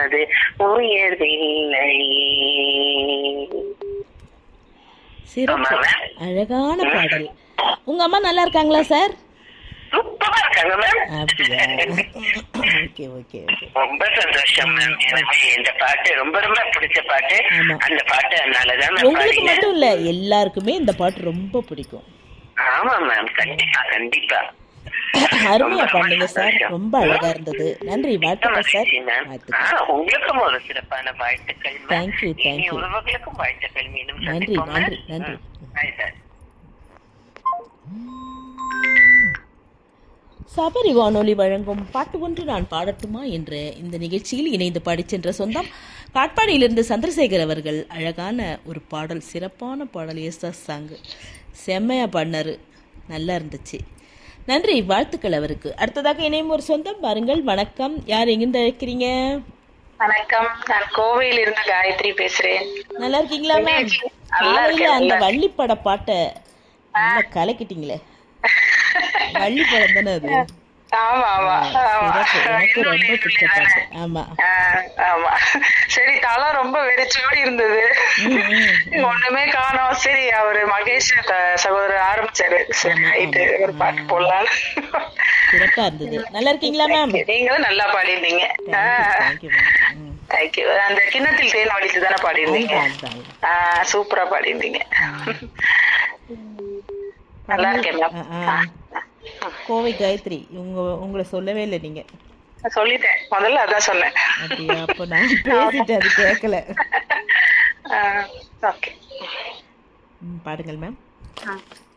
அது உயர்வில்லை சிறப்பு ஆமாங்க. அழகான பாடல் உங்க அம்மா நல்லா இருக்காங்களா சார் சூப்பரா இருக்காங்க மேம் அப்படியா ஓகே ஓகே ஓகே ரொம்ப சந்தோஷம் மேம் எனக்கு இந்த பாட்டு ரொம்ப ரொம்ப பிடிச்ச பாட்டு ஆமா. அந்த பாட்டு அதனாலதான் நான் உங்களுக்கு பாடினேன் மட்டும் இல்ல எல்லாருக்குமே இந்த பாட்டு ரொம்ப பிடிக்கும் ஆமா மேம் கண்டிப்பா கண்டிப்பா அருமையா ரொம்ப பாடுங்க சார் சந்தோஷம். ரொம்ப அழகா இருந்தது நன்றி வாழ்த்துக்கள் சார் மகிழ்ச்சி மேம் வாழ்த்துக்கள் ஆ, உங்களுக்கும் ஒரு சிறப்பான வாழ்த்துக்கள் மேம். Thank you, thank இனி you. உறவுகளுக்கும் வாழ்த்துக்கள் மீண்டும் நன்றி, சந்திப்போம் நன்றி, மேம். நன்றி. ம். Bye, sir. சபரி வானொலி வழங்கும் பாட்டு ஒன்று நான் பாடட்டுமா என்ற இந்த நிகழ்ச்சியில் இணைந்து பாடிச் சென்ற சொந்தம் காட்பாடியிலிருந்து சந்திரசேகர் அவர்கள் அழகான ஒரு பாடல் சிறப்பான பாடல் எஸ்எஸ் சாங்கு செம்மையா பாடினாரு நல்லா இருந்துச்சு நன்றி வாழ்த்துக்கள் அவருக்கு அடுத்ததாக இணையும் ஒரு சொந்தம் பாருங்கள் வணக்கம் யார் எங்கிருந்து அழைக்கிறீங்க வணக்கம் நான் கோவையில் இருந்து காயத்ரி பேசுறேன் நல்லா இருக்கீங்களா மேம் நல்லா இருக்கேன், காலையில அந்த நல்லா வள்ளிப்பட பாட்டை நல்லா கலக்கிட்டீங்களே வள்ளிப்படம் தானே அது ஆமா ஆமா ஆமா சிறப்பு எனக்கு ரொம்ப இன்னும் பிடிச்ச தானே? பாட்டு ஆமா ஆ, ஆமா சரி தலம் ரொம்ப வெறிச்சோடி இருந்தது ம், ம். ஒண்ணுமே காணோம் சரி அவரு மகேஷ் த- சகோதரர் ஆரம்பிச்சாரு சரி ஆமா, ரைட்டு ஆமா. ஒரு பாட்டு போடலான்னு சிறப்பா இருந்தது நல்லா இருக்கீங்களா மேம் நீங்களும் நல்லா பாடிருந்தீங்க தேங்க்யூ மேம் தேங்க்யூ அந்த கிண்ணத்தில் தேன் வடித்து தானே பாடிருந்தீங்க அதுதான் அதுதான் ஆ, சூப்பரா பாடிருந்தீங்க நல்லா இருக்கேன் மேம் ஆ, ஆ. கோவை காயத்ரி உங்க உங்களை சொல்லவே இல்லை நீங்க சொல்லிட்டேன் முதல்ல அதான் சொன்னேன் அப்படியா அப்போ நான் பேசிட்டேன் அது கேட்கல ஓகே ம், பாடுங்கள் மேம் ஆ